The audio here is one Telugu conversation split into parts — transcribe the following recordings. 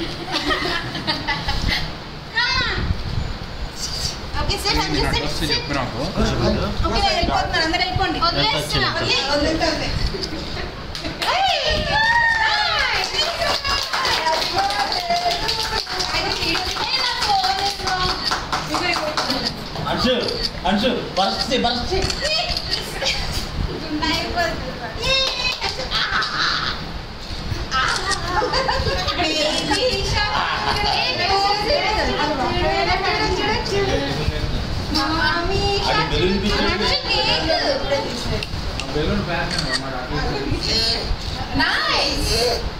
ఓకే సార్ నేను అడ్రస్ చెప్పు నాకు ఓకే వెళ్ళిపోతున్నారు అందరూ వెళ్ళిపోండి వదిలేస్తున్నా. ఓకే వదిలేస్తుంది అంశు అంశు బస్ట్ బస్ట్ అది బెలూన్ బెలూన్ ప్యాక్ మరి అది నైస్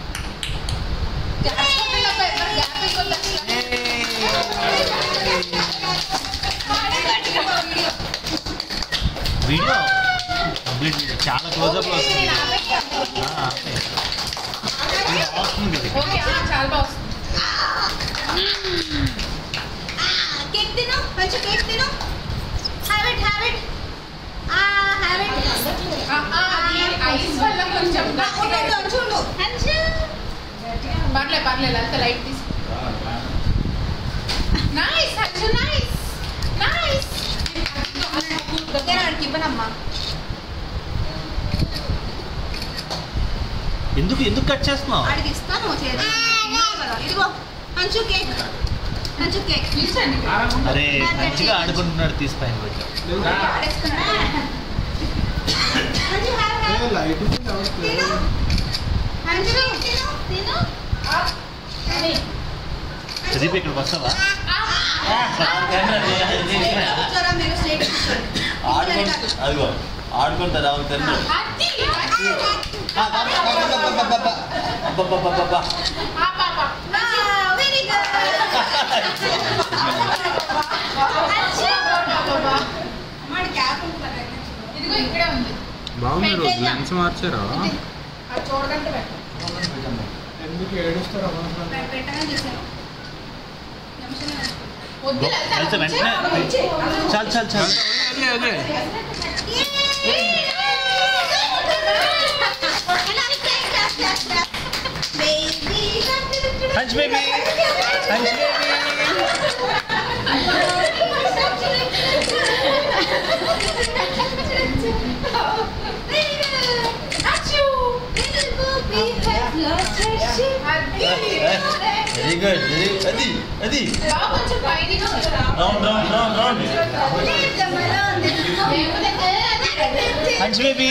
వీడియో కంప్లీట్ వీడియో చాలా క్లోజప్ లో వస్తుంది ఆ, అంతే. ఇది వస్తుంది కదా ఓకే చాలా బాగా వస్తుంది కేక్ తిను మంచి కేక్ తిను have it have it have it ice వల్ల కొంచెం గట్టిగా చూడు పర్లే పర్లేదు అంత లైట్ తీసుకో నైస్ హర్షు నైస్ నైస్ దగ్గర వాడికి ఇవ్వనమ్మా ఎందుకు ఎందుకు కట్ చేస్తున్నావు వాడికి ఇస్తాను చేతి ఇదిగో మంచు కేక్ మంచు కేక్ నిల్చండి అరే మంచిగా ఆడుకుంటున్నాడు తీసి పైన పెట్టావు ఆడేసుకున్నా మంచు హ్యావ్ హ్యావ్ లైట్ తిను మంచు తిను తిను ప్రదీప్ ఇక్కడికి వస్తావా కూర్చోరా మీరు స్ట్రైట్ ఆడుకుంటా అదిగో ఆడుకుంటా రావు తండ్రి అత్తి అబ్బబ్బబ్బబ్బబ్బా. ఆ పాప వెరీ గుడ్ అమ్మాడి క్యాప్ ఉంటుంది ఇదిగో ఇక్కడే ఉంది బాగుంది రోజు లెన్స్ మార్చారా అది చూడకంటే పెట్టు ఎందుకు ఏడుస్తారా అవసరం పెట్టగా చేశాను నిమిషమే వద్దు వెళ్తే వెంటనే చాలు చాలు చాలు అదే అదే punch baby punch baby very good very అది అది బాగా కొంచెం పైన round round round round punch baby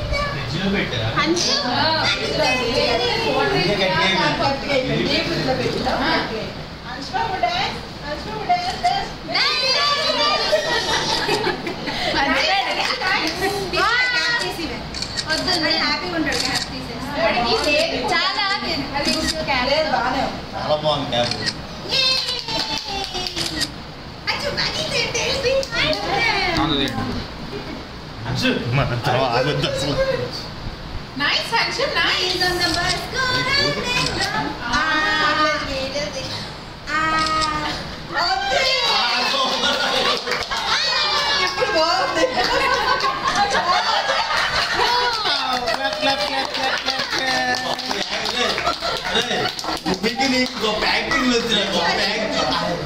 హ్యాపీగా ఉంటాడు క్యాప్ తీసేసి వాడికి లేదు. చాలా అది చాలా బాగుంది క్యాప్ అందుది అంశు మన ఆగొద్దు అసలు నైస్ హర్షు నైస్ అరే మీకు నీకు గొప్ప యాక్టింగ్ వచ్చిన గొప్ప యాక్టింగ్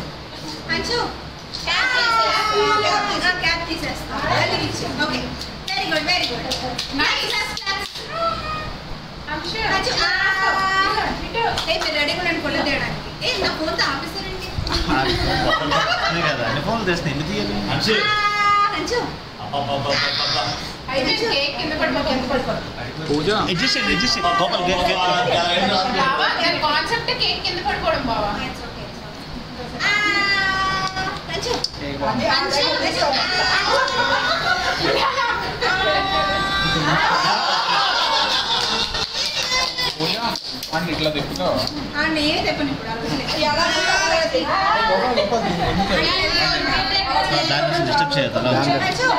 క్యాప్ తీసేస్తా okay very good very good nice మీరు రెడీగా ఉండండి కొల్ల తీయడానికి ఏ నా ఫోన్తో ఆపేసారండి కదా అన్ని ఫోన్లు తెస్తే ఎన్ని తీయాలి అంశు అంచు అబ్బబ్బబ్బబ్బబ్బబ్బ. అయితే కేక్ కింద పడిపో కింద పడిపో పూజ అడ్జస్ట్ చేయండి అడ్జస్ట్ చేయండి గోపాల్ గే- గే- గే- బావా దాని కాన్సెప్ట్ కేక్ కింద పడిపోవడం బావా It's okay, it's okay. Ah, అంచు అంచు పూజ అని ఇట్లా తిప్పుతావా ఆ, నేనే తెప్పను ఇప్పుడు అలా దాన్ని అసలు డిస్టర్బ్ చేయొద్దు అలా వచ్చి అంచు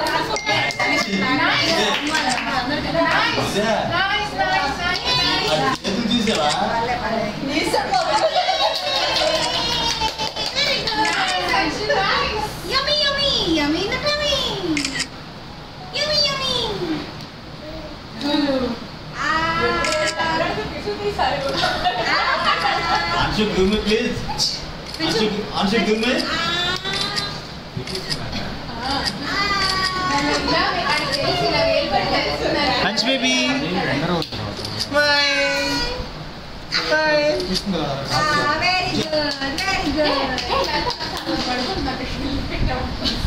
ఇదే. నైస్ నైస్ నైస్ అది చేతులు తీసావా Yummy, yummy, yummy in the tummy. Yummy, yummy. Ah. అంశు అంశు give me please. అంశు అంశు give me. ఇలా వాడికి తెలిసి ఇలా వేలు పెట్టి తెలుస్తున్నారు. Anshu baby very good very good పడుకుందా పెట్టాం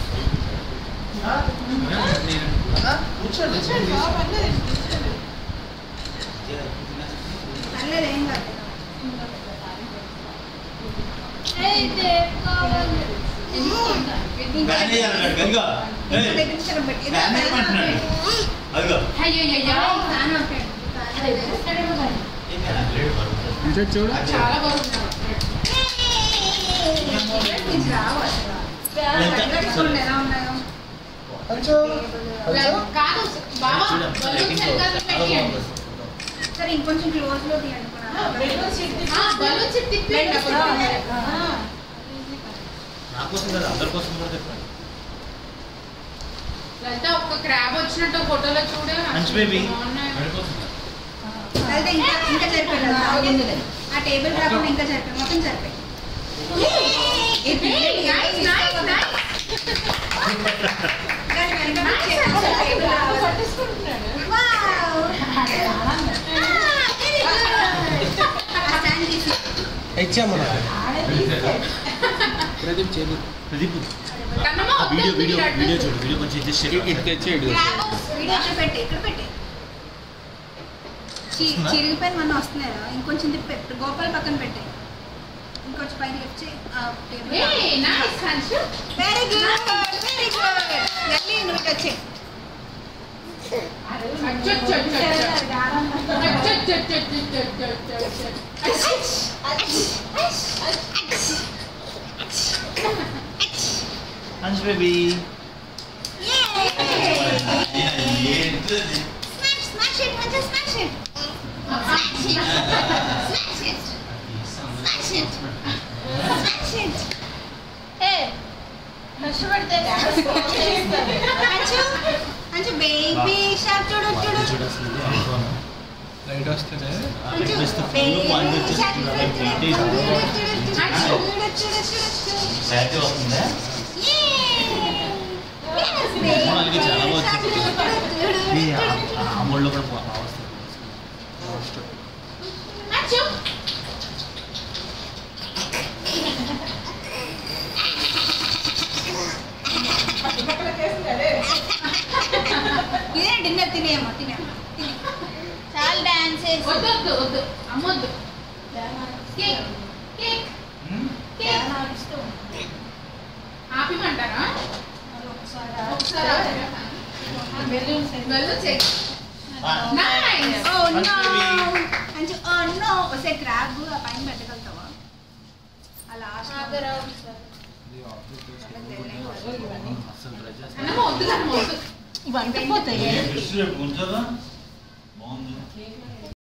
పర్లేదు ఏం కాదు ఫ్యాన్ వేయాలన్నాడు కనుక ఇంకో దగ్గర నుంచి అక్కడ పెట్టి. ఫ్యాన్ వేయమంటున్నాడు అదిగో అయ్యయ్యయ్యో. ఫ్యాన్ ఆపాడు. చూడు చూడు చాలా బాగున్నావు ఇది రావు అసలు. ఎంత? దగ్గర చూడండి ఎలా ఉన్నాయో. కాదు బాబా చూడు, బలూన్స్ లైటింగ్ వెనకాల చాలా పెట్టియండి బాగుంది. సరే ఇంకొంచెం క్లోజ్ లో తీయండి ఆ, బలూన్స్ తిప్పి నా కోసం కదా అందరి కోసం కూడా చెప్పండి లలిత ఒక్క క్రాబ్ వచ్చినట్టు ఫోటోలో చూడు మంచి baby. బాగున్నాయి. అయితే ఇంకా ఇంకా సరిపోయింది ఆ టేబుల్ రాకుండా ఇంకా సరిపోయి మొత్తం సరిపోయి Hey, nice, nice, nice. దాని వెనక Nice నుంచి అసలు టేబుల్ టేబుల్ రావాలి. పట్టేసుకుంటున్నాడు. Wow. Ah, very good. ఆ stand తీసి. ప్రదీప్ చేదు ప్రదీప్ కన్నమ్మ, ఆ వీడియో వద్దు, వీడియో మీరు అటు వీడియో నుంచి. చూడు వీడియో కొంచెం అడ్జస్ట్ ఇటు ఇటు తెచ్చి ఇటు తెచ్చి. Grab house. వీడియో ఇక్కడ పెట్టి ఇక్కడ పెట్టి చి- చిరిగిపోయిన మన వస్తున్నారా ఇంకొంచెం తిప్పి గోపాల్ పక్కన పెట్టి ఇంకొంచెం పైన లిఫ్ట్ చేయి table Hey, nice, Hanshu. Very good very good వెళ్ళి నువ్వు ఇటు వచ్చే Anshu baby Smash, smash it, Manju, smash it. Smash it. Smash it. Smash it. Smash it. Hey. అంచు అంచు బేబీ షాప్ చూడు చూడు చూడు అసలు ఇది అనుకోను. లైట్ వస్తుంది అంచు Just full point బేబీ వచ్చేసి షాప్ చూడు, చూడు అలా చూడు పెట్టి చూడు చూడు చూడు చూడు క్లారిటీ వస్తుందా అలాగే చాలా బాగా వచ్చింది. ఈ ఆ- ఆ అమూల్లో కూడా బా- బాగా వస్తుంది. ఇదే డిన్నర్ తినేయమ్మా తినేయమ్మా తినే చాలా డాన్స్ వద్దు వద్దు వద్దు అమ్మొద్దు కేక్ కేక్ కేక్ ఆపిమంటారా ఒకసారి ఆపరా? Balloons egg. Nice. Oh no Anshu oh no ఒసే క్రాబ్ ఆ పైన పెట్టగలుగుతావా ఆ లాస్ట్ అస్సలు try చేస్తాను. అన్నమ్మ వద్దు కన్నమ్మ వద్దు ఇవన్నీ పోతాయి ఏ, విషయం రేపు ఉంచాలా?